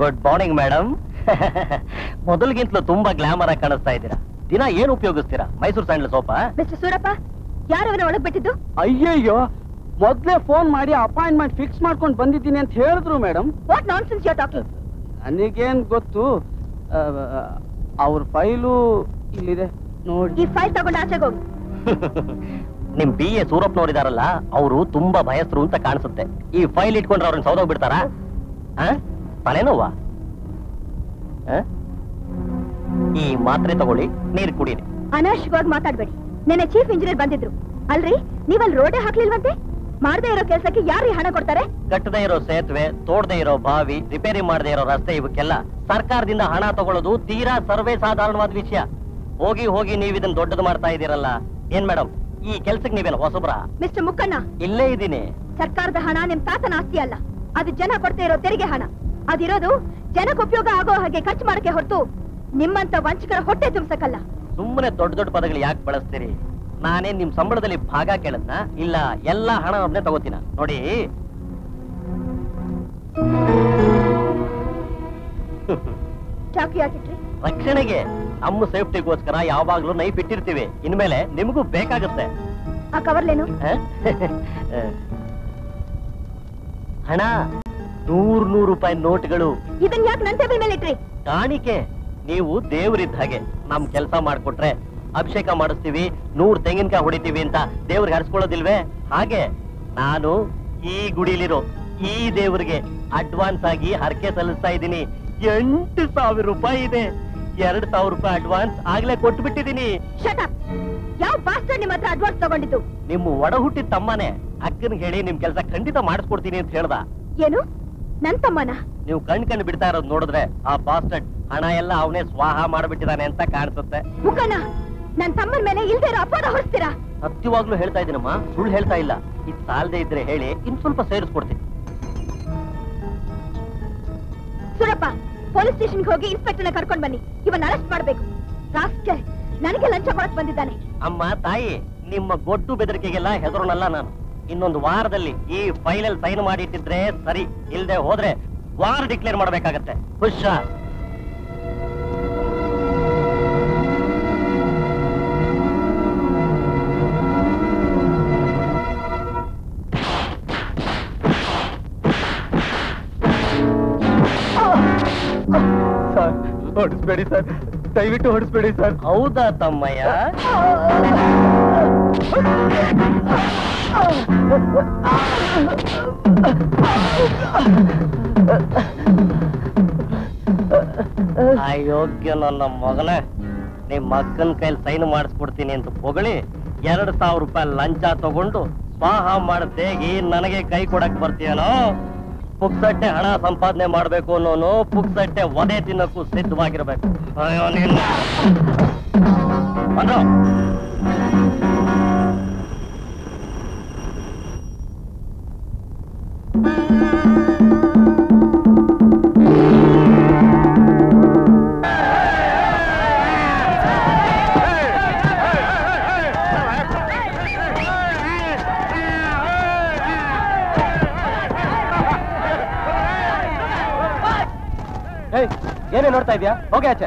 Good morning madam ಮೊದಲಿಗಿಂತಲೂ ತುಂಬಾ glamour ಆಗಿ ಕಾಣಿಸ್ತಾ ಇದ್ದೀರಾ ದಿನ ಏನ್ ಉಪಯೋಗಿಸ್ತೀರಾ ಮೈಸೂರು ಸ್ಯಾಂಡಲ್ ಸೋಪಾ ಮಿಸ್ಟರ್ ಸೂರಪ್ಪ ಯಾರವನ ಒಳಗ್ ಬಿಟ್ಟಿದ್ದು ಅಯ್ಯಯ್ಯೋ ಮೊದ್ಲೇ ಫೋನ್ ಮಾಡಿ ಅಪಾಯಿಂಟ್ಮೆಂಟ್ ಫಿಕ್ಸ್ ಮಾಡ್ಕೊಂಡು ಬಂದಿದ್ದೀನಿ ಅಂತ ಹೇಳಿದ್ರು madam what nonsense you talking ನನಗೇನ್ ಗೊತ್ತು ಅವ್ರ ಫೈಲು ಇಲ್ಲಿದೆ ನೋಡಿ ಈ ಫೈಲ್ ತಗೊಂಡು ಆಚೆಗೆ ಹೋಗಿ ನಿಮ್ ಬಿ ಎ ಸೂರಪ್ನವರಿದಾರಲ್ಲ ಅವರು ತುಂಬಾ ಭಯಸ್ಥರು ಅಂತ ಕಾಣಿಸುತ್ತೆ ಈ ಫೈಲ್ ಇಟ್ಕೊಂಡ್ರೆ ಅವ್ರನ್ನ ಸೌದೋಗ್ ಬಿಡ್ತಾರಾ ಆ? ತಲೆನೋವಾ ಆ? ಈ ಮಾತ್ರೆ ತಗೊಳ್ಳಿ ನೀರ್ ಕುಡೀರಿ ಅನಾವಶ್ಯಕವಾಗಿ ಮಾತಾಡ್ಬೇಡಿ ನೆನ್ನೆ ಚೀಫ್ ಇಂಜಿನಿಯರ್ ಬಂದಿದ್ರು ಅಲ್ರಿ ನೀವಲ್ಲಿ ರೋಡೇ ಹಾಕ್ಲಿಲ್ವಂತೆ ಮಾಡದೇ ಇರೋ ಕೆಲಸಕ್ಕೆ ಯಾರು ಹಣ ಕೊಡ್ತಾರೆ ಕಟ್ಟದೇ ಇರೋ ಸೇತುವೆ ತೋಡದೇ ಇರೋ ಬಾವಿ ರಿಪೇರಿ ಮಾಡದೇ ಇರೋ ರಸ್ತೆ ಇವಕ್ಕೆಲ್ಲ ಸರ್ಕಾರದಿಂದ ಹಣ ತಗೊಳ್ಳೋದು ತೀರಾ ಸರ್ವೇ ಸಾಧಾರಣವಾದ ವಿಷಯ ಹೋಗಿ ಹೋಗಿ ನೀವ್ ಇದನ್ನ ದೊಡ್ಡದು ಮಾಡ್ತಾ ಇದ್ದೀರಲ್ಲ ಏನ್ ಮೇಡಮ್ ಈ ಕೆಲ್ಸಕ್ಕೆ ನೀವೇನು ಹೊಸಬ್ರ ಮಿಸ್ಟರ್ ಮುಕ್ಕಣ್ಣ ಇಲ್ಲೇ ಇದ್ದೀನಿ ಸರ್ಕಾರದ ಹಣ ನಿಮ್ ತಾತನ ಆಸ್ತಿ ಅಲ್ಲ ಅದು ಜನ ಕೊಡ್ತಾ ಇರೋ ತೆರಿಗೆ ಹಣ ಅದಿರೋದು ಜನಕ್ಕೆ ಉಪಯೋಗ ಆಗೋ ಹಾಗೆ ಖರ್ಚು ಮಾಡಕ್ಕೆ ಹೊರತು ನಿಮ್ಮಂತ ವಂಚಕರ ಹೊಟ್ಟೆ ತುಂಬ್ಸಕ್ಕಲ್ಲ ಸುಮ್ಮನೆ ದೊಡ್ಡ ದೊಡ್ಡ ಪದಗಳು ಯಾಕೆ ಬಳಸ್ತೀರಿ ನಾನೇ ನಿಮ್ ಸಂಬಳದಲ್ಲಿ ಭಾಗ ಕೇಳದ್ನ ಇಲ್ಲ ಎಲ್ಲಾ ಹಣ ಒಬ್ನೇ ತಗೋತೀನ ನೋಡಿ ಚಾಕಿ ಹಾಕಿಟ್ರಿ ರಕ್ಷಣೆಗೆ ನಮ್ಮ ಸೇಫ್ಟಿಗೋಸ್ಕರ ಯಾವಾಗ್ಲೂ ನೈಫ್ ಇಟ್ಟಿರ್ತೀವಿ ಇನ್ಮೇಲೆ ನಿಮಗೂ ಬೇಕಾಗುತ್ತೆ ಆ ಕವರ್ಲೇನು ಆ? ಹಣ ನೂರ್ ನೂರು ರೂಪಾಯಿ ನೋಟ್ಗಳು ಇದನ್ ಯಾಕೆ ನನ್ ಟೇಬಲ್ ಮೇಲೆ ಇಟ್ರಿ ಕಾಣಿಕೆ ನೀವು ದೇವ್ರಿದ್ದ ಹಾಗೆ ನಮ್ ಕೆಲಸ ಮಾಡ್ಕೊಟ್ರೆ ಅಭಿಷೇಕ ಮಾಡಿಸ್ತೀವಿ ನೂರ್ ತೆಂಗಿನಕಾಯಿ ಹೊಡಿತೀವಿ ಅಂತ ದೇವ್ರಿಗೆ ಹರಿಸ್ಕೊಳ್ಳೋದಿಲ್ವೇ ಹಾಗೆ ನಾನು ಈ ಗುಡಿಲಿರೋ ಈ ದೇವ್ರಿಗೆ ಅಡ್ವಾನ್ಸ್ ಆಗಿ ಹರಕೆ ಸಲ್ಲಿಸ್ತಾ ಇದ್ದೀನಿ ಎಂಟು ಸಾವಿರ ರೂಪಾಯಿ ಇದೆ ಎರಡ್ ಸಾವಿರ ರೂಪಾಯಿ ಅಡ್ವಾನ್ಸ್ ಆಗ್ಲೇ ಕೊಟ್ಟು ಬಿಟ್ಟಿದ್ದೀನಿ ಶಟ್ ಅಪ್ ಯಾವ ಬಾಸ್ಟರ್ ನಿಮ್ಮ ಹತ್ರ ಅಡ್ವಾನ್ಸ್ ತಗೊಂಡಿದ್ದು ನಿಮ್ಮ ಒಡ ಹುಟ್ಟಿದ ತಮ್ಮನೇ ಅಕ್ಕನ್ ಹೇಳಿ ನಿಮ್ ಕೆಲಸ ಖಂಡಿತ ಮಾಡಿಸ್ಕೊಡ್ತೀನಿ ಅಂತ ಹೇಳ್ದ ಏನು ನನ್ ತಮ್ಮನ ನೀವು ಕಣ್ ಕಣ್ ಬಿಡ್ತಾ ಇರೋದು ನೋಡಿದ್ರೆ ಆ ಬಾಸ್ಟರ್ಡ್ ಹಣ ಎಲ್ಲ ಅವನೇ ಸ್ವಾಹ ಮಾಡ್ಬಿಟ್ಟಿದಾನೆ ಅಂತ ಕಾಣಿಸುತ್ತೆ ಮುಖನ ನನ್ ತಮ್ಮನ ಮೇಲೆ ಇಲ್ದೇ ಇರೋ ಅಪವಾದ ಹೊರಿಸ್ತೀರಾ ಸತ್ಯವಾಗ್ಲೂ ಹೇಳ್ತಾ ಇದ್ದೀನಮ್ಮ ಸುಳ್ಳು ಹೇಳ್ತಾ ಇಲ್ಲ ಇದು ಸಾಲದೆ ಇದ್ರೆ ಹೇಳಿ ಇನ್ ಸ್ವಲ್ಪ ಸೇರಿಸ್ಕೊಡ್ತೀನಿ ಸುರಪ್ಪ ಪೊಲೀಸ್ ಸ್ಟೇಷನ್ಗೆ ಹೋಗಿ ಇನ್ಸ್ಪೆಕ್ಟರ್ನ ಕರ್ಕೊಂಡ್ ಬನ್ನಿ ಇವನ್ ಅರೆಸ್ಟ್ ಮಾಡ್ಬೇಕು ರಾಸ್ಕಲ್ ನನಗೆ ಲಂಚ ಕೊಡಕ್ ಬಂದಿದ್ದಾನೆ ಅಮ್ಮ ತಾಯಿ ನಿಮ್ಮ ಗೊಡ್ಡು ಬೆದರಿಕೆಗೆಲ್ಲ ಹೆದರೋನಲ್ಲ ನಾನು ಇನ್ನೊಂದು ವಾರದಲ್ಲಿ ಈ ಫೈಲಲ್ಲಿ ಸೈನ್ ಮಾಡಿಟ್ಟಿದ್ರೆ ಸರಿ ಇಲ್ದೆ ಹೋದ್ರೆ ವಾರ ಡಿಕ್ಲೇರ್ ಮಾಡ್ಬೇಕಾಗತ್ತೆ ಹುಷಾರ್ ಸರ್ ಹೊಡಿಸ್ಬೇಡಿ ಸರ್ ದಯವಿಟ್ಟು ಹೊಡಿಸ್ಬೇಡಿ ಸರ್ ಹೌದಾ ತಮ್ಮಯ್ಯ ಅಯೋಗ್ಯ ನನ್ನ ಮಗನೇ ನಿಮ್ ಅಕ್ಕನ ಕೈಲಿ ಸೈನ್ ಮಾಡಿಸ್ಕೊಡ್ತೀನಿ ಅಂತ ಹೊಗಳಿ ಎರಡ್ ಸಾವಿರ ರೂಪಾಯಿ ಲಂಚ ತಗೊಂಡು ಸ್ವಾಹ ಮಾಡದೇಗಿ ನನಗೆ ಕೈ ಕೊಡಕ್ ಬರ್ತೀಯನೋ ಪುಕ್ಸಟ್ಟೆ ಹಣ ಸಂಪಾದನೆ ಮಾಡ್ಬೇಕು ಅನ್ನೋನು ಪುಕ್ಸಟ್ಟೆ ಒದೆ ತಿನ್ನಕ್ಕೂ ಸಿದ್ಧವಾಗಿರ್ಬೇಕು ಅಯ್ಯೋ ನಿನ್ನ ಬಂದ್ರು ಏಯ್ ಏನೇ ನೋಡ್ತಾ ಇದೀಯಾ ಹೋಗಿ ಆಚೆ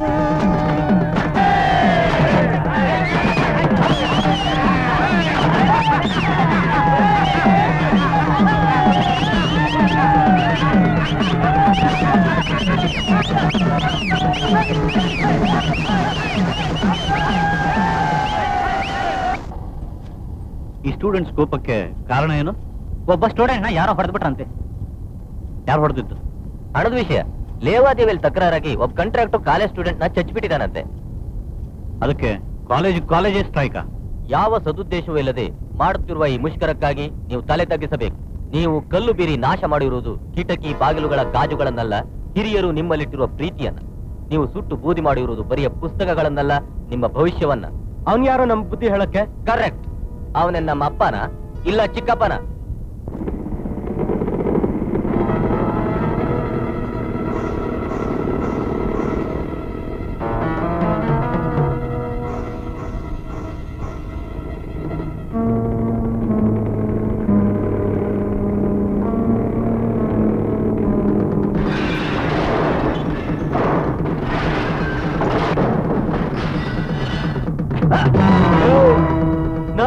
ಈ ಸ್ಟೂಡೆಂಟ್ಸ್ ಕೋಪಕ್ಕೆ ಕಾರಣ ಏನು ಒಬ್ಬ ಸ್ಟೂಡೆಂಟ್ ನ ಯಾರೋ ಹೊಡೆದ್ಬಿಟ್ರಂತೆ ಯಾರು ಹೊಡೆದಿದ್ದು ಹಣದ ವಿಷಯ ಲೇವಾದೇವಿಯಲ್ಲಿ ತಕರಾರಾಗಿ ಒಬ್ಬ ಕಾಂಟ್ರಾಕ್ಟರ್ ಕಾಲೇಜ್ ಸ್ಟೂಡೆಂಟ್ ನ ಚಚ್ಬಿಟ್ಟಿದಾನಂತೆ ಅದಕ್ಕೆ ಕಾಲೇಜ್ ಕಾಲೇಜೇ ಸ್ಟ್ರೈಕಾ ಯಾವ ಸದುದ್ದೇಶವೂ ಇಲ್ಲದೆ ಮಾಡುತ್ತಿರುವ ಈ ಮುಷ್ಕರಕ್ಕಾಗಿ ನೀವು ತಲೆ ತಗ್ಗಿಸಬೇಕು ನೀವು ಕಲ್ಲು ಬೀರಿ ನಾಶ ಮಾಡಿರುವುದು ಕಿಟಕಿ ಬಾಗಿಲುಗಳ ಗಾಜುಗಳನ್ನಲ್ಲ ಹಿರಿಯರು ನಿಮ್ಮಲ್ಲಿಟ್ಟಿರುವ ಪ್ರೀತಿಯನ್ನ ನೀವು ಸುಟ್ಟು ಬೂದಿ ಮಾಡಿರುವುದು ಬರಿಯ ಪುಸ್ತಕಗಳನ್ನಲ್ಲ ನಿಮ್ಮ ಭವಿಷ್ಯವನ್ನ ಅವ್ನ್ ಯಾರೋ ನಮ್ ಬುದ್ಧಿ ಹೇಳಕ್ಕೆ ಕರೆಕ್ಟ್ ಅವನ ನಮ್ಮ ಅಪ್ಪನ ಇಲ್ಲ ಚಿಕ್ಕಪ್ಪನ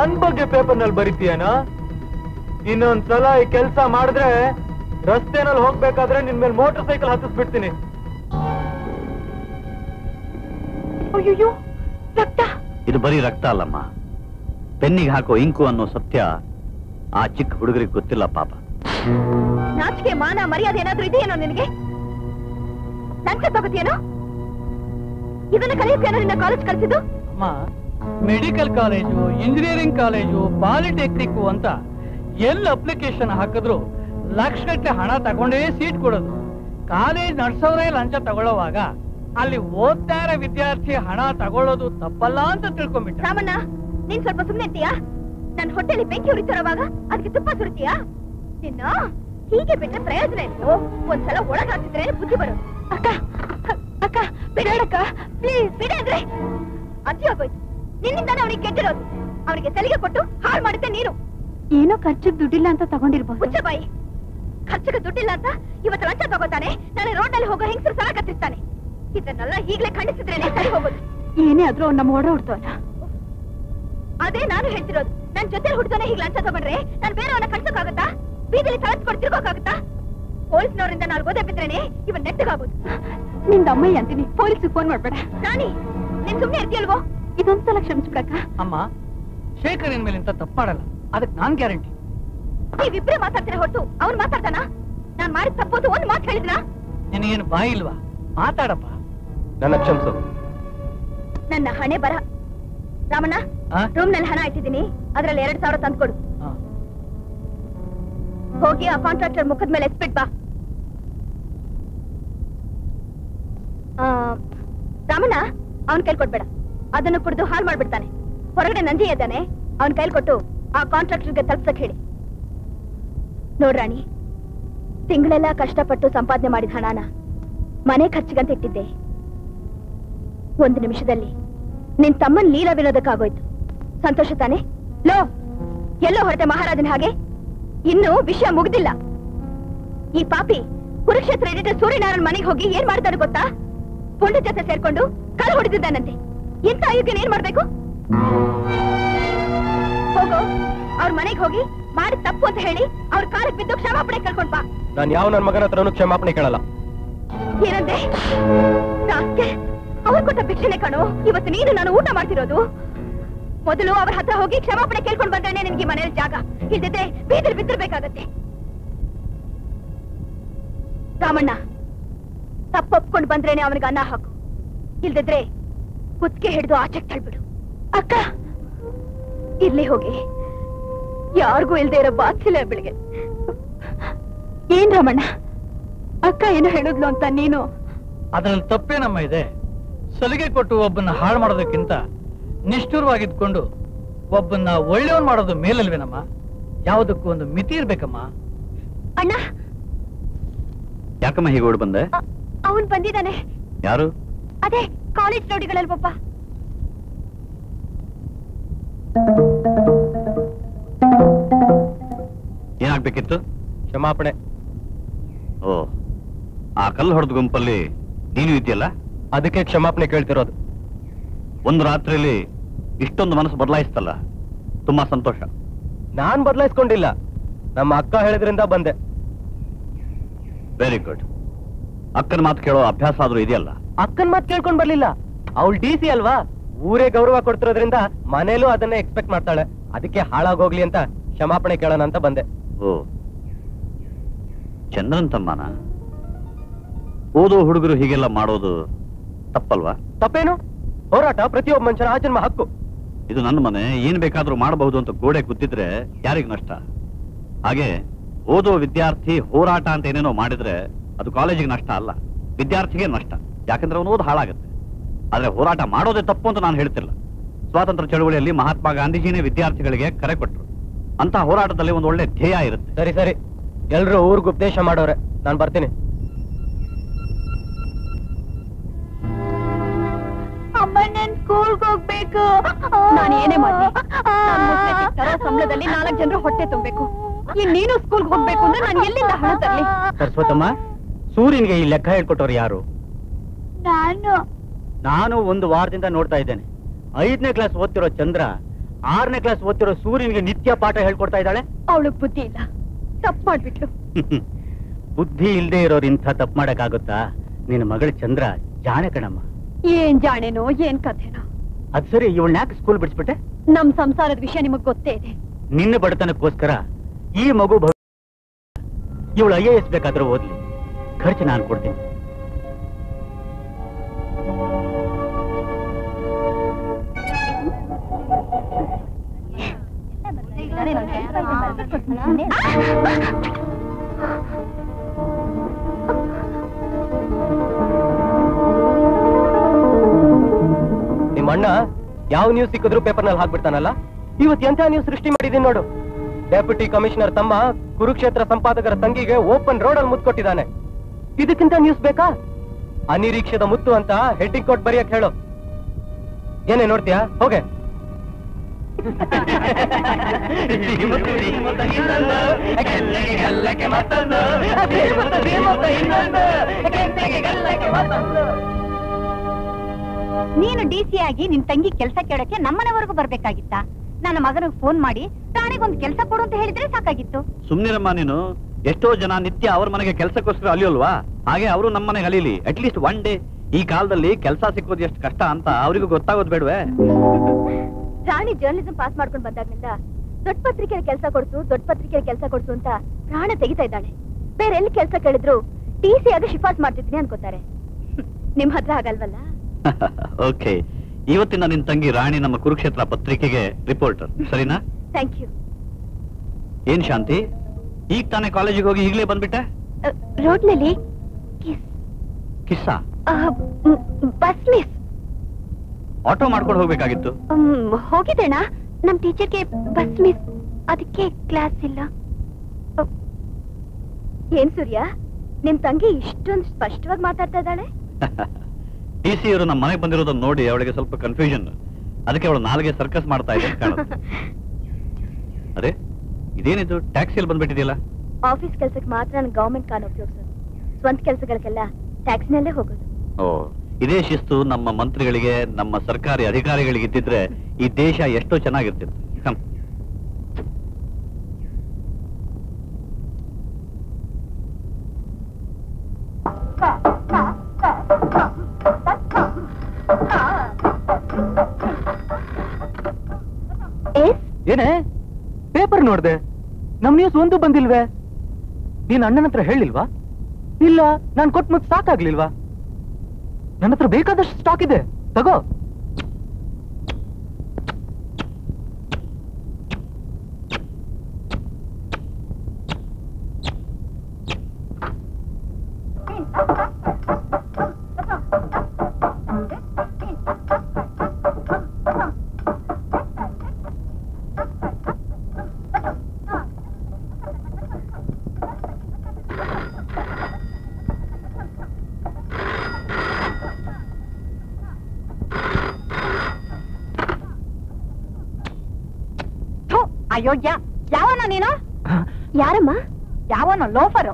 ನನ್ ಬಗ್ಗೆ ಪೇಪರ್ನಲ್ಲಿ ಬರಿತೀಯನ ಇನ್ನೊಂದ್ಸಲ ಈ ಕೆಲ್ಸ ಮಾಡಿದ್ರೆ ರಸ್ತೆನಲ್ಲಿ ಹೋಗ್ಬೇಕಾದ್ರೆ ನಿನ್ ಮೇಲೆ ಮೋಟರ್ ಸೈಕಲ್ ಹತ್ತಿಸ್ಬಿಡ್ತೀನಿ ಅಯ್ಯೋ ರಕ್ತ ಇದು ಬರೀ ರಕ್ತ ಅಲ್ಲಮ್ಮ ಪೆನ್ನಿಗೆ ಹಾಕೋ ಇಂಕು ಅನ್ನೋ ಸತ್ಯ ಆ ಚಿಕ್ಕ ಹುಡುಗರಿಗೆ ಗೊತ್ತಿಲ್ಲ ಪಾಪ ನಾಚಿಕೆ ಮಾನ ಮರ್ಯಾದೆ ಏನಾದ್ರೂ ಇದೆಯೇನೋ ನಿನಗೆ ಲಂಚ ತಗೋತಿಯೇನೋ ಇದನ್ನ ಕಲಿಯೋಕೇನೋ ನಿನ್ನ ಕಾಲೇಜ್ ಕಳ್ಸಿದ್ದು ಅಮ್ಮ medical college engineering college polytechnic ಅಂತ ಎಲ್ಲಿ ಅಪ್ಲಿಕೇಶನ್ ಹಾಕಿದ್ರು ಲಕ್ಷಗಟ್ಟಲೆ ಹಣ ತಗೊಂಡೇ ಸೀಟ್ ಕೊಡೋದು ಕಾಲೇಜ್ ನಡ್ಸೋರೇ ಲಂಚ ತಗೊಳ್ಳೋವಾಗ ಅಲ್ಲಿ ಓದ್ತಾ ಇರೋ ವಿದ್ಯಾರ್ಥಿ ಹಣ ತಗೊಳ್ಳೋದು ತಪ್ಪಲ್ಲ ಅಂತ ತಿಳ್ಕೊಂಡ್ಬಿಟ್ಟ ರಾಮಣ್ಣ ನೀನ್ ಸ್ವಲ್ಪ ಸುಮ್ನೆ ಇರ್ತೀಯಾ ನನ್ ಹೊಟ್ಟೆಲಿ ಬೆಂಕಿ ಉರಿತಾರವಾಗ ಅದಕ್ಕೆ ತುಪ್ಪ ಸುರಿತೀಯಾ ನಿನ್ನ ಹೀಗೆ ಬಿಟ್ರೆ ಪ್ರಯೋಜನ ಇತ್ತು ಒಂದ್ಸಲ ಒಳಗ್ ಹಾಕಿದ್ರೆ ಬುದ್ಧಿ ಬರೋದು ಅಕ್ಕ ಅಕ್ಕ ಬಿಡೋಣಕ್ಕ ಪ್ಲೀಸ್ ಬಿಡಂದ್ರೆ ಅತಿ ಹೋಗೋಯ್ತು ನಿನ್ನಿಂದಾನೆ ಅವನಿಗೆ ಕೆಟ್ಟಿರೋದು ಅವನಿಗೆ ಸಲಿಗೆ ಕೊಟ್ಟು ಹಾಳು ಮಾಡಿದ್ದೆ ನೀನು ಏನೋ ಖರ್ಚಿಗೆ ದುಡ್ಡಿಲ್ಲ ಅಂತ ತಗೊಂಡಿರ್ಬೋದು ಹುಚ್ಚ ಬಾಯಿ ಖರ್ಚಿಗೆ ದುಡ್ಡಿಲ್ಲ ಅಂತ ಇವತ್ತು ಲಂಚ ತಗೋತಾನೆ ನಾಳೆ ರೋಡ್ ನಲ್ಲಿ ಹೋಗೋ ಹೆಂಗಸರು ಸಲ ಕತ್ತಿಸ್ತಾನೆ ಇದನ್ನೆಲ್ಲ ಈಗಲೇ ಖಂಡಿಸಿದ್ರೇನೆ ಸರಿ ಹೋಗೋದು ಏನೇ ಆದ್ರೂ ನಮ್ಮ ಒಡ ಹುಡ್ತವಲ್ಲ ಅದೇ ನಾನು ಹೇಳ್ತಿರೋದು ನನ್ ಜೊತೆ ಹುಡ್ತಾನೆ ಹೀಗೆ ಲಂಚ ತಗೊಂಡ್ರೆ ನಾನ್ ಬೇರೆಯವನ್ನ ಕಳ್ಸೋಕ್ಕಾಗತ್ತಾ ಬೀದಿಲಿ ತಳಸ್ಕೊಂಡು ತಿರ್ಗೋಕ್ಕಾಗತ್ತಾ ಪೊಲೀಸ್ನವರಿಂದ ನಾನು ಗೋದೆ ಬಿದ್ರೇನೆ ಇವನ್ ನೆಟ್ಟಗಾಗೋದು ನಿಂದ ಅಮ್ಮಯ್ಯ ಅಂತೀನಿ ಪೊಲೀಸ್ ಫೋನ್ ಮಾಡ್ಬೇಡ ನಾನಿ ನೀನ್ ಸುಮ್ನೆ ಇರ್ತೀಯಲ್ವೋ ಇದೊಂದ್ಸಲ ಕ್ಷಮಿಸ್ಬಿಡಕ್ಕ ಅಮ್ಮ ಶೇಖರ್ ಇನ್ ಮೇಲೆ ಇಂತ ತಪ್ಪು ಮಾಡಲ್ಲ ಅದಕ್ಕೆ ನಾನ್ ಗ್ಯಾರಂಟಿ ನೀವಿಬ್ರೇ ಮಾತಾಡ್ತೀರ ಹೊರತು ಅವ್ನ್ ಮಾತಾಡ್ತಾನ ನಾನ್ ಮಾಡಿದ ತಪ್ಪೋದು ಒಂದ್ ಮಾತು ಹೇಳಿದ್ರಾ ನಿನಗೇನು ಬಾಯಿ ಇಲ್ವಾ ಮಾತಾಡಪ್ಪ ನನ್ನ ಕ್ಷಮಿಸು ನನ್ನ ಹಣೆ ಬರ ರಾಮಣ್ಣ ಆ? ರೂಮ್ ನಲ್ಲಿ ಹಣ ಇಟ್ಟಿದ್ದೀನಿ ಅದ್ರಲ್ಲಿ ಎರಡ್ ಸಾವಿರ ತಂದ್ಕೊಡು ಹಾ. ಹೋಗಿ ಆ ಕಾಂಟ್ರಾಕ್ಟರ್ ಮುಖದ ಮೇಲೆ ಎಸ್ಬಿಟ್ ಬಾ ಆ, ರಾಮಣ್ಣ ಅವನ್ ಕೈಲ್ ಕೊಡ್ಬೇಡ ಅದನ್ನು ಕುಡಿದು ಹಾಳು ಮಾಡ್ಬಿಡ್ತಾನೆ ಹೊರಗಡೆ ನಂದಿ ಇದ್ದಾನೆ ಅವನ್ ಕೈಲ್ ಕೊಟ್ಟು ಆ ಕಾಂಟ್ರಾಕ್ಟರ್ಗೆ ತಲ್ಪ್ಸಕ್ ಹೇಳಿ ನೋಡ್ರಾಣಿ ತಿಂಗಳೆಲ್ಲ ಕಷ್ಟಪಟ್ಟು ಸಂಪಾದನೆ ಮಾಡಿದ ಹಣನ ಮನೆ ಖರ್ಚಿಗಂತ ಇಟ್ಟಿದ್ದೆ ಒಂದು ನಿಮಿಷದಲ್ಲಿ ನಿನ್ ತಮ್ಮನ್ ಲೀಲಾ ವಿನೋದಕ್ಕಾಗೋಯ್ತು ಸಂತೋಷ ತಾನೆ ಲೋ ಎಲ್ಲೋ ಹೊರಟೆ ಮಹಾರಾಜನ ಹಾಗೆ ಇನ್ನು ವಿಷಯ ಮುಗ್ದಿಲ್ಲ ಈ ಪಾಪಿ ಕುರುಕ್ಷೇತ್ರ ಎಡಿಟರ್ ಸೂರ್ಯನಾರಾಯಣ್ ಮನೆಗೆ ಹೋಗಿ ಏನ್ ಮಾಡ್ತಾನೆ ಗೊತ್ತಾ ಪುಂಡ ಜೊತೆ ಸೇರ್ಕೊಂಡು ಕಲ್ ಹೊಡೆದಿದ್ದಾನಂತೆ ಇಂಥ ಅಯೋಗ್ಯನ ಏನ್ ಮಾಡ್ಬೇಕು ಹೋಗು ಅವ್ರ ಮನೆಗೆ ಹೋಗಿ ಮಾಡಿ ತಪ್ಪು ಅಂತ ಹೇಳಿ ಅವ್ರ ಕಾಲಕ್ಕೆ ಬಿದ್ದು ಕ್ಷಮಾಪಣೆ ಕಳ್ಕೊಂಡ್ ಬಾ ನಾನು ಯಾವ ನನ್ನ ಮಗನ ಹತ್ರನೂ ಕ್ಷಮಾಪಣೆ ಕೇಳಲ್ಲ ಏನಂದೆ ನಾಸ್ಕೆ ಅವ್ರು ಕೊಟ್ಟ ಭಿಕ್ಷಣೆ ಕಣು ಇವತ್ತು ನೀನು ನಾನು ಊಟ ಮಾಡ್ತಿರೋದು ಮೊದಲು ಅವ್ರ ಹತ್ರ ಹೋಗಿ ಕ್ಷಮಾಪಣೆ ಕೇಳ್ಕೊಂಡ್ ಬಂದ್ರೆ ನಿನ್ಗೆ ಮನೇಲಿ ಜಾಗ ಇಲ್ದಿದ್ರೆ ಬೀದಿಲ್ ಬಿದ್ದಿರ್ಬೇಕಾಗತ್ತೆ ರಾಮಣ್ಣ ತಪ್ಪೊಪ್ಕೊಂಡ್ ಬಂದ್ರೇನೆ ಅವನಿಗೆ ಅನ್ನ ಹಾಕು ಇಲ್ದಿದ್ರೆ ಕುತ್ತಿಗೆ ಹಿಡಿದು ಆಚೆಗೆ ತಳ್ಬಿಡು ಅಕ್ಕ ಇರ್ಲಿ ಹೋಗಿ ಯಾರಿಗೂ ಇಲ್ದೇ ಇರೋ ಬಾತ್ಸಿಲ್ಲ ಬೆಳಿಗ್ಗೆ ಏನ್ ರಾಮಣ್ಣ ಅಕ್ಕ ಏನು ಹೇಳಿದ್ಲು ಅಂತ ನೀನು ಅದ್ರಲ್ಲಿ ತಪ್ಪೇನಮ್ಮ ಇದೆ ಸಲಿಗೆ ಕೊಟ್ಟು ಒಬ್ಬನ್ನ ಹಾಳು ಮಾಡೋದಕ್ಕಿಂತ ನಿಷ್ಠುರವಾಗಿದ್ಕೊಂಡು ಒಬ್ಬನ್ನ ಒಳ್ಳೆಯವನ್ ಮಾಡೋದು ಮೇಲಲ್ವೇನಮ್ಮ ಯಾವುದಕ್ಕೂ ಒಂದು ಮಿತಿ ಇರ್ಬೇಕಮ್ಮ ಅಣ್ಣ ಯಾಕಮ್ಮ ಹೀಗೆ ಓಡ್ ಬಂದೆ ಅವನ್ ಬಂದಿದ್ದಾನೆ ಯಾರು ಅದೇ ಕಾಲೇಜ್ ರೌಡಿಗಳಲ್ಲಿ ಒಬ್ಬ ಏನಾಗ್ಬೇಕಿತ್ತು ಕ್ಷಮಾಪಣೆ ಓ ಆ ಕಲ್ಲು ಹೊಡೆದ ಗುಂಪಲ್ಲಿ ನೀನು ಇದೆಯಲ್ಲ ಅದಕ್ಕೆ ಕ್ಷಮಾಪಣೆ ಕೇಳ್ತಿರೋದು ಒಂದು ರಾತ್ರಿಯಲ್ಲಿ ಇಷ್ಟೊಂದು ಮನಸ್ಸು ಬದಲಾಯಿಸ್ತಲ್ಲ ತುಂಬಾ ಸಂತೋಷ ನಾನ್ ಬದಲಾಯಿಸ್ಕೊಂಡಿಲ್ಲ ನಮ್ಮ ಅಕ್ಕ ಹೇಳಿದ್ರಿಂದ ಬಂದೆ ವೆರಿ ಗುಡ್ ಅಕ್ಕನ ಮಾತು ಕೇಳೋ ಅಭ್ಯಾಸ ಆದ್ರೂ ಇದೆಯಲ್ಲ ಅಕ್ಕನ್ ಮಾತ್ ಕೇಳ್ಕೊಂಡ್ ಬರ್ಲಿಲ್ಲ ಅವಳು ಡಿ ಸಿ ಅಲ್ವಾ ಊರೇ ಗೌರವ ಕೊಡ್ತಿರೋದ್ರಿಂದ ಮನೇಲೂ ಅದನ್ನೇ ಎಕ್ಸ್ಪೆಕ್ಟ್ ಮಾಡ್ತಾಳೆ ಅದಕ್ಕೆ ಹಾಳಾಗೋಗ್ಲಿ ಅಂತ ಕ್ಷಮಾಪಣೆ ಕೇಳೋಣ ಅಂತ ಬಂದೆ ಓ ಚಂದ್ರನ್ ತಮ್ಮನ ಓದೋ ಹುಡುಗರು ಹೀಗೆಲ್ಲ ಮಾಡೋದು ತಪ್ಪಲ್ವಾ ತಪ್ಪೇನು ಹೋರಾಟ ಪ್ರತಿಯೊಬ್ಬ ಮನುಷ್ಯನ ಆ ಜನ್ಮ ಹಕ್ಕು ಇದು ನನ್ನ ಮನೆ ಏನ್ ಬೇಕಾದ್ರೂ ಮಾಡಬಹುದು ಅಂತ ಗೋಡೆ ಕೂತಿದ್ರೆ ಯಾರಿಗ್ ನಷ್ಟ ಹಾಗೆ ಓದೋ ವಿದ್ಯಾರ್ಥಿ ಹೋರಾಟ ಅಂತ ಏನೇನೋ ಮಾಡಿದ್ರೆ ಅದು ಕಾಲೇಜಿಗೆ ನಷ್ಟ ಅಲ್ಲ ವಿದ್ಯಾರ್ಥಿಗೆ ನಷ್ಟ ಯಾಕಂದ್ರೆ ಅವನು ಓದು ಹಾಳಾಗುತ್ತೆ ಆದ್ರೆ ಹೋರಾಟ ಮಾಡೋದೇ ತಪ್ಪು ಅಂತ ನಾನು ಹೇಳ್ತಿಲ್ಲ ಸ್ವಾತಂತ್ರ್ಯ ಚಳವಳಿಯಲ್ಲಿ ಮಹಾತ್ಮ ಗಾಂಧೀಜಿನೇ ವಿದ್ಯಾರ್ಥಿಗಳಿಗೆ ಕರೆ ಕೊಟ್ಟರು ಅಂತ ಹೋರಾಟದಲ್ಲಿ ಒಂದು ಒಳ್ಳೆ ಧ್ಯೇಯ ಇರುತ್ತೆ ಸರಿ ಸರಿ ಎಲ್ರು ಊರ್ಗ್ ಉಪದೇಶ ಮಾಡೋರೆ ನಾನ್ ಬರ್ತೀನಿ ಅಮ್ಮ ನನ್ ಸ್ಕೂಲ್ಗೆ ಹೋಗ್ಬೇಕು ನಾನು ಏನೇ ಮಾಡ್ಲಿ ನಾನ್ ಮುಟ್ಲೆ ಸಿಗ್ತಾರೋ ಸಂಬಳದಲ್ಲಿ ನಾಲ್ಕು ಜನರು ಹೊಟ್ಟೆ ತುಂಬಬೇಕು ಇನ್ ನೀನು ಸ್ಕೂಲ್ಗೆ ಹೋಗ್ಬೇಕು ಅಂದ್ರೆ ನಾನು ಎಲ್ಲಿಂದ ಹಣ ತರ್ಲಿ ಸರಸ್ವತಮ್ಮ ಸೂರ್ಯನ್ಗೆ ಈ ಲೆಕ್ಕ ಹೇಳ್ಕೊಟ್ಟವ್ರು ಯಾರು ನಾನು ನಾನು ಒಂದು ವಾರದಿಂದ ನೋಡ್ತಾ ಇದ್ದೇನೆ ಐದನೇ ಕ್ಲಾಸ್ ಓದ್ತಿರೋ ಚಂದ್ರ ಆರನೇ ಕ್ಲಾಸ್ ಓದ್ತಿರೋ ಸೂರ್ಯನಿಗೆ ನಿತ್ಯ ಪಾಠ ಹೇಳ್ಕೊಡ್ತಾ ಇದ್ದಾಳೆ ಅವಳು ಬುದ್ಧಿ ಇಲ್ಲ ತಪ್ಪು ಮಾಡ್ಬಿಟ್ಲು ಬುದ್ಧಿ ಇಲ್ದೇ ಇರೋರು ಇಂಥ ತಪ್ಪು ಮಾಡಕ್ಕಾಗುತ್ತಾ ನಿನ್ನ ಮಗಳು ಚಂದ್ರ ಜಾಣೆ ಕಣಮ್ಮ ಏನ್ ಜಾಣೆನೋ ಏನ್ ಕಥೆನೋ ಅದ್ ಸರಿ ಇವಳನ್ನ ಯಾಕೆ ಸ್ಕೂಲ್ ಬಿಡಿಸ್ಬಿಟ್ಟೆ ನಮ್ ಸಂಸಾರದ ವಿಷಯ ನಿಮಗ್ ಗೊತ್ತೇ ಇದೆ ನಿನ್ನ ಬಡತನಕ್ಕೋಸ್ಕರ ಈ ಮಗು ಇವಳು ಐ ಎ ಎಸ್ ಬೇಕಾದ್ರೂ ಓದ್ಲಿ ಖರ್ಚು ನಾನು ಕೊಡ್ತೀನಿ ನಿಮ್ಮ ಅಣ್ಣ ಯಾವ ನ್ಯೂಸ್ ಸಿಕ್ಕಿದ್ರು ಪೇಪರ್ ನಲ್ಲಿ ಹಾಕ್ಬಿಡ್ತಾನಲ್ಲ ಇವತ್ತು ಎಂತ ನ್ಯೂಸ್ ಸೃಷ್ಟಿ ಮಾಡಿದೀನಿ ನೋಡು ಡೆಪ್ಯೂಟಿ ಕಮಿಷನರ್ ತಮ್ಮ ಕುರುಕ್ಷೇತ್ರ ಸಂಪಾದಕರ ತಂಗಿಗೆ ಓಪನ್ ರೋಡ್ ಅಲ್ಲಿ ಮುತ್ತು ಕೊಟ್ಟಿದ್ದಾನೆ ಇದಕ್ಕಿಂತ ನ್ಯೂಸ್ ಬೇಕಾ ಅನಿರೀಕ್ಷಿತ ಮುತ್ತು ಅಂತ ಹೆಡ್ಡಿಂಗ್ ಕೊಟ್ಟು ಬರೆಯಕ್ ಹೇಳು ಏನೇ ನೋಡ್ತೀಯಾ ಹೋಗೆ ನೀನು ಡಿ ಸಿ ಆಗಿ ನಿನ್ ತಂಗಿ ಕೆಲಸ ಕೇಳಕ್ಕೆ ನಮ್ಮನೆವರೆಗೂ ಬರ್ಬೇಕಾಗಿತ್ತ ನನ್ನ ಮಗನಿಗೆ ಫೋನ್ ಮಾಡಿ ರಾಣಿಗೊಂದು ಕೆಲಸ ಕೊಡು ಅಂತ ಹೇಳಿದ್ರೆ ಸಾಕಾಗಿತ್ತು ಸುಮ್ನಿರಮ್ಮ ನೀನು ಎಷ್ಟೋ ಜನ ನಿತ್ಯ ಅವ್ರ ಮನೆಗೆ ಕೆಲಸಕ್ಕೋಸ್ಕರ ಅಲಿಯೋಲ್ವಾ ಹಾಗೆ ಅವರು ನಮ್ಮ ಮನೆಗೆ ಅಲೀಲಿ ಅಟ್ಲೀಸ್ಟ್ ಒನ್ ಡೇ ಈ ಕಾಲದಲ್ಲಿ ಕೆಲಸ ಸಿಕ್ಕೋದು ಎಷ್ಟು ಕಷ್ಟ ಅಂತ ಅವರಿಗೂ ಗೊತ್ತಾಗೋದು ಬೇಡವೇ ರಾಣಿ ಜರ್ನಲಿಸಂ ಪಾಸ್ ಮಾಡ್ಕೊಂಡು ಬಂದಾಗ್ನಿಂದ ದೊಡ್ಡ ಪತ್ರಿಕೆಯಲ್ಲಿ ಕೆಲಸ ಕೊಡ್ಸು ದೊಡ್ಡ ಪತ್ರಿಕೆಯಲ್ಲಿ ಕೆಲಸ ಕೊಡ್ಸು ಅಂತ ಪ್ರಾಣ ತೆಗಿತಾ ಇದ್ದಾಳೆ ಬೇರೆ ಎಲ್ಲಿ ಕೆಲಸ ಕೇಳಿದ್ರು ಟಿ ಸಿ ಆಗಿ ಶಿಫಾರ್ಸ್ ಮಾಡ್ತಿದ್ದೀನಿ ಅನ್ಕೋತಾರೆ ನಿಮ್ ಹತ್ರ ಆಗಲ್ವಲ್ಲ ಓಕೆ ಇವತ್ತಿನ ನಿನ್ ತಂಗಿ ರಾಣಿ ನಮ್ಮ ಕುರುಕ್ಷೇತ್ರ ಪತ್ರಿಕೆಗೆ ರಿಪೋರ್ಟರ್ ಸರಿನಾ ಥ್ಯಾಂಕ್ ಯು ಏನ್ ಶಾಂತಿ ಈಗ ತಾನೇ ಕಾಲೇಜಿಗೆ ಹೋಗಿ ಈಗಲೇ ಬಂದ್ಬಿಟ್ಟೆ ರೋಡ್ನಲ್ಲಿ ಕಿಸ್ಸ ಬಸ್ ಮಿಸ್ ಆಟೋ ಮಾಡ್ಕೊಂಡು ಹೋಗ್ಬೇಕಾಗಿತ್ತು ಹೋಗಿದ್ದೇಣ ನಮ್ ಟೀಚರ್ಗೆ ಬಸ್ ಮಿಸ್ ಅದಕ್ಕೆ ಕ್ಲಾಸ್ ಇಲ್ಲ ಅಹ್, ಏನ್ ಸೂರ್ಯ ನಿಮ್ ತಂಗಿ ಇಷ್ಟೊಂದು ಸ್ಪಷ್ಟವಾಗಿ ಮಾತಾಡ್ತಾ ಇದ್ದಾಳೆ ಟಿ ಸಿ ಅವರು ನಮ್ಮ ಮನೆಗೆ ಬಂದಿರೋದನ್ನ ನೋಡಿ ಅವಳಿಗೆ ಸ್ವಲ್ಪ ಕನ್ಫ್ಯೂಷನ್ ಅದಕ್ಕೆ ಅವಳು ನಾಲ್ಗೆ ಸರ್ಕಸ್ ಮಾಡ್ತಾ ಇದೆ ಅಂತ ಕಾಣುತ್ತೆ ಅದೇ ಇದೇನಿದು ಟ್ಯಾಕ್ಸಿಯಲ್ಲಿ ಬಂದ್ಬಿಟ್ಟಿದೆಯಲ್ಲ ಆಫೀಸ್ ಕೆಲ್ಸಕ್ಕೆ ಮಾತ್ರ ನಾನು ಗವರ್ಮೆಂಟ್ ಕಾರ್ ಉಪಯೋಗಿಸೋದು ಸ್ವಂತ ಕೆಲಸಗಳಿಗೆಲ್ಲ ಟ್ಯಾಕ್ಸಿನಲ್ಲೇ ಹೋಗೋದು ಓ ಇದೇ ಶಿಸ್ತು ನಮ್ಮ ಮಂತ್ರಿಗಳಿಗೆ ನಮ್ಮ ಸರ್ಕಾರಿ ಅಧಿಕಾರಿಗಳಿಗೆ ಇದ್ದಿದ್ರೆ ಈ ದೇಶ ಎಷ್ಟೋ ಚೆನ್ನಾಗಿರ್ತಿತ್ತು ಕಮ್. ಎಸ್ ಏನೇ ಪೇಪರ್ ನೋಡ್ದೆ ನಮ್ ನ್ಯೂಸ್ ಒಂದು ಬಂದಿಲ್ವೇ ನೀನ್ ಅಣ್ಣನ ಹತ್ರ ಹೇಳಿಲ್ವಾ ಇಲ್ಲ ನಾನ್ ಕೊಟ್ ಮತ್ ಸಾಕಾಗ್ಲಿಲ್ವಾ ನನ್ನ ಹತ್ರ ಬೇಕಾದಷ್ಟು ಸ್ಟಾಕ್ ಇದೆ ತಗೋ ಅಯೋಗ್ಯ ಯಾವನ ನೀನು ಯಾರಮ್ಮ ಯಾವನ ಲೋಫರು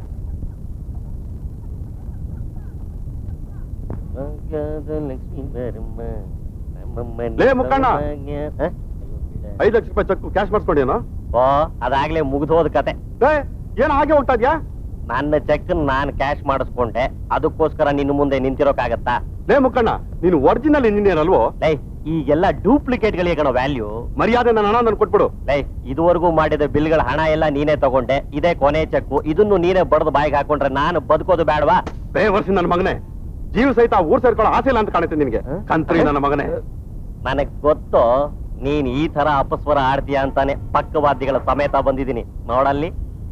ಲೇ, ಮುಕ್ಕಣ್ಣ. ಐದು ಲಕ್ಷ ರೂಪಾಯಿ ಚೆಕ್ ಕ್ಯಾಶ್ ಮಾಡಿಸ್ಕೊಂಡೇನೋ ಓ ಅದಾಗ್ಲೇ ಮುಗಿದು ಹೋದ ಕತೆ ಏ ಏನ್ ಹಾಗೆ ಹೋಗ್ತಾ ಇದ್ಯಾ ನನ್ನ ಚೆಕ್ ನಾನ್ ಕ್ಯಾಶ್ ಮಾಡಿಸ್ಕೊಂಡೆ ಅದಕ್ಕೋಸ್ಕರ ನಿನ್ನ ಮುಂದೆ ನಿಂತಿರೋಕಾಗತ್ತಾ ಲೇ ಮುಕ್ಕಣ್ಣ ನೀನು ಒರಿಜಿನಲ್ ಇಂಜಿನಿಯರ್ ಅಲ್ವೋ ಲೈ ಈಗೆಲ್ಲ ಡೂಪ್ಲಿಕೇಟ್ ಗಳಿಗೆ ಕಣೋ ವ್ಯಾಲ್ಯೂ ಮರ್ಯಾದೆ ನನ್ನ ಹಣ ನನ್ ಕೊಟ್ಬಿಡು ಲೈ ಇದುವರೆಗೂ ಮಾಡಿದ ಬಿಲ್ಗಳ ಹಣ ಎಲ್ಲ ನೀನೇ ತಗೊಂಡೆ ಇದೇ ಕೊನೆ ಚೆಕ್ ಇದನ್ನು ನೀನೇ ಬಡ್ದು ಬಾಯಿಗೆ ಹಾಕೊಂಡ್ರೆ ನಾನು ಬದುಕೋದು ಬೇಡವಾ ಬೇ ವರ್ಷ ನನ್ನ ಮಗನೇ ಜೀವ ಸಹಿತ ಊರ್ ಸೇರ್ಕೊಳ್ಳೋ ಆಸೆ ಇಲ್ಲ ಅಂತ ಕಾಣುತ್ತೆ ನಿನ್ಗೆ ಹ? ಕಂತ್ರಿ ನನ್ನ ಮಗನೇ ನನಗ್ ಗೊತ್ತು ನೀನ್ ಈ ತರ ಅಪಸ್ವರ ಆಡ್ತೀಯ ಅಂತಾನೆ ಪಕ್ಕವಾದ್ಯಗಳ ಸಮೇತ ಬಂದಿದ್ದೀನಿ ನೋಡಲ್ಲಿ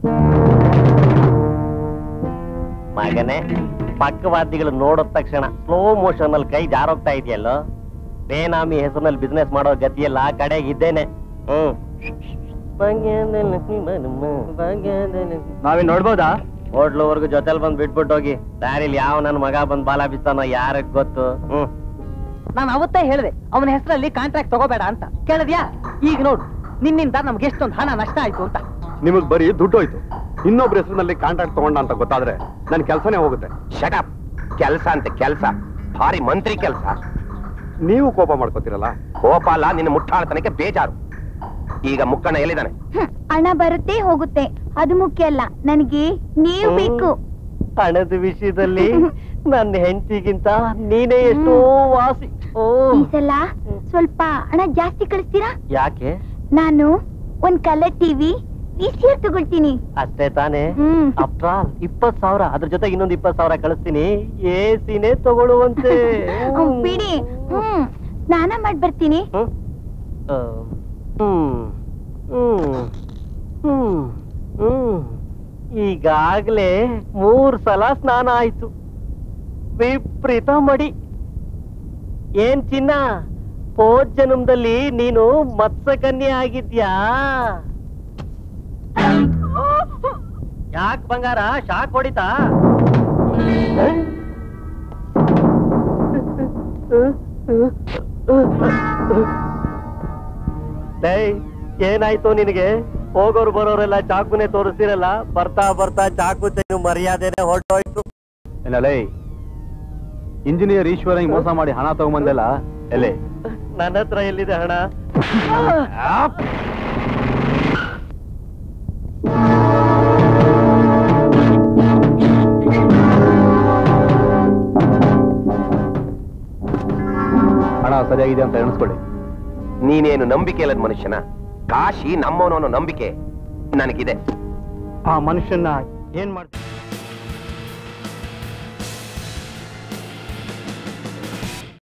ಮಗನೇ ಪಕ್ಕವಾದ್ಯಗಳು ನೋಡಿದ ತಕ್ಷಣ ಸ್ಲೋ ಮೋಷನ್ ಅಲ್ಲಿ ಕೈ ಜಾರೋಗ್ತಾ ಇದೆಯಲ್ಲೋ ಬೇನಾಮಿ ಹೆಸರಿನಲ್ಲಿ ಬಿಸ್ನೆಸ್ ಮಾಡೋ ಗತಿಯಲ್ಲ ಆ ಕಡೆಗೆ ಇದ್ದೇನೆ ಹ್ಮ್ ನಾವೇ ನೋಡ್ಬೋದಾ ಹೋಟ್ಲವರೆಗೂ ಜೊತೆಲ್ ಬಂದ್ ಬಿಟ್ಬಿಟ್ಟು ಹೋಗಿ ದಾರಿಲಿ ಯಾವ ನನ್ ಮಗ ಬಂದ್ ಬಾಲ ಬಿಸ್ತಾನೋ ಯಾರಿಗ್ ಗೊತ್ತು ಹ್ಮ್ ನಾನು ಅವತ್ತೇ ಹೇಳಿದೆ ಅವನ ಹೆಸರಲ್ಲಿ ಕಾಂಟ್ರಾಕ್ಟ್ ತಗೋಬೇಡ ಅಂತ ಕೇಳಿದ್ಯಾ ಈಗ ನೋಡು ನಿನ್ನಿಂದ ನಮ್ಗೆ ಎಷ್ಟೊಂದು ಹಣ ನಷ್ಟ ಆಯ್ತು ಅಂತ ನಿಮಗ್ ಬರೀ ದುಡ್ಡು ಹೋಯ್ತು ಇನ್ನೊಬ್ರ ಹೆಸರಿನಲ್ಲಿ ಕಾಂಟ್ರಾಕ್ಟ್ ತಗೊಂಡ ಅಂತ ಗೊತ್ತಾದ್ರೆ ನನ್ ಕೆಲ್ಸನೇ ಹೋಗುತ್ತೆ ಶಟಪ್ ಕೆಲಸ ಅಂತ ಕೆಲಸ ಭಾರಿ ಮಂತ್ರಿ ಕೆಲಸ ನೀವು ಕೋಪ ಮಾಡ್ಕೋತಿರಲ್ಲ ಕೋಪ ಅಲ್ಲ ನಿನ್ನ ಮುಟ್ಟಾಳ್ತನಕ್ಕೆ ಬೇಜಾರು ಈಗ ಮುಕ್ಕಣ್ಣ ಎಲ್ಲಿದ್ದಾನೆ ಹ್ಮ್, ಹಣ ಬರುತ್ತೆ ಹೋಗುತ್ತೆ ಅದು ಮುಖ್ಯ ಅಲ್ಲ ನನಗೆ ನೀವು ಹ್ಮ್. ಬೇಕು ಹಣದ ವಿಷಯದಲ್ಲಿ ನನ್ನ ಹೆಂಡತಿಗಿಂತ ನೀನೇ ಎಷ್ಟೋ ವಾಸಿ ಓ ಈ ಸಲ ಸ್ವಲ್ಪ ಹಣ ಜಾಸ್ತಿ ಕಳಿಸ್ತೀರಾ ಯಾಕೆ ನಾನು ಒಂದ್ ಕಲರ್ ಟಿವಿ ವಿಸಿಆರ್ ತಗೊಳ್ತೀನಿ ಅಷ್ಟೇ ತಾನೇ ಹ್ಮ್. ಆಫ್ಟರ್ ಆಲ್ ಇಪ್ಪತ್ ಸಾವಿರ ಅದ್ರ ಜೊತೆ ಇನ್ನೊಂದು ಇಪ್ಪತ್ ಸಾವಿರ ಕಳಿಸ್ತೀನಿ ಎ ಸಿನೇ ತಗೊಳ್ಳುವಂತೆ ಹ್ಮ್, ಬಿಡಿ ಹ್ಮ್ ಸ್ನಾನ ಮಾಡ್ ಬರ್ತೀನಿ ಹ್ಮ್? ಆ, ಹ್ಮ್ ಹ್ಮ್ ಹ್ಮ್ ಹ್ಮ್ ಈಗಾಗ್ಲೇ ಮೂರ್ ಸಲ ಸ್ನಾನ ಆಯ್ತು ವಿಪರೀತ ಮಡಿ ಏನ್ ಚಿನ್ನ ಹೋದ್ ಜನ್ಮದಲ್ಲಿ ನೀನು ಮತ್ಸ್ಯಕನ್ಯೆ ಆಗಿದ್ಯಾ ಯಾಕ್ ಬಂಗಾರ ಶಾಕ್ ಹೊಡಿತಾ ಡೈ ಏನಾಯ್ತು ನಿನಗೆ ಹೋಗೋರು ಬರೋರೆಲ್ಲ ಚಾಕುನೇ ತೋರಿಸ್ತಿರಲ್ಲ ಬರ್ತಾ ಬರ್ತಾ ಚಾಕು ಚೈನು ಮರ್ಯಾದೆನೆ ಹೊರಟೋಯ್ತು ಏನಲ್ಲೇ ಇಂಜಿನಿಯರ್ ಈಶ್ವರ ಮೋಸ ಮಾಡಿ ಹಣ ತಗೊಂಬಂದೆಲ್ಲ ಎಲೆ ನನ್ನ ಹತ್ರ ಎಲ್ಲಿದೆ ಹಣ ಹಣ ಸರಿಯಾಗಿದೆ ಅಂತ ಎಣಿಸ್ಕೊಳ್ಳಿ ನೀನೇನು ನಂಬಿಕೆ ಇಲ್ಲದ ಮನುಷ್ಯನ ಕಾಶಿ ನಮ್ಮವನು ಅನ್ನೋ ನಂಬಿಕೆ ನನಗಿದೆ ಆ ಮನುಷ್ಯನ ಏನ್ ಮಾಡ್ತೀನಿ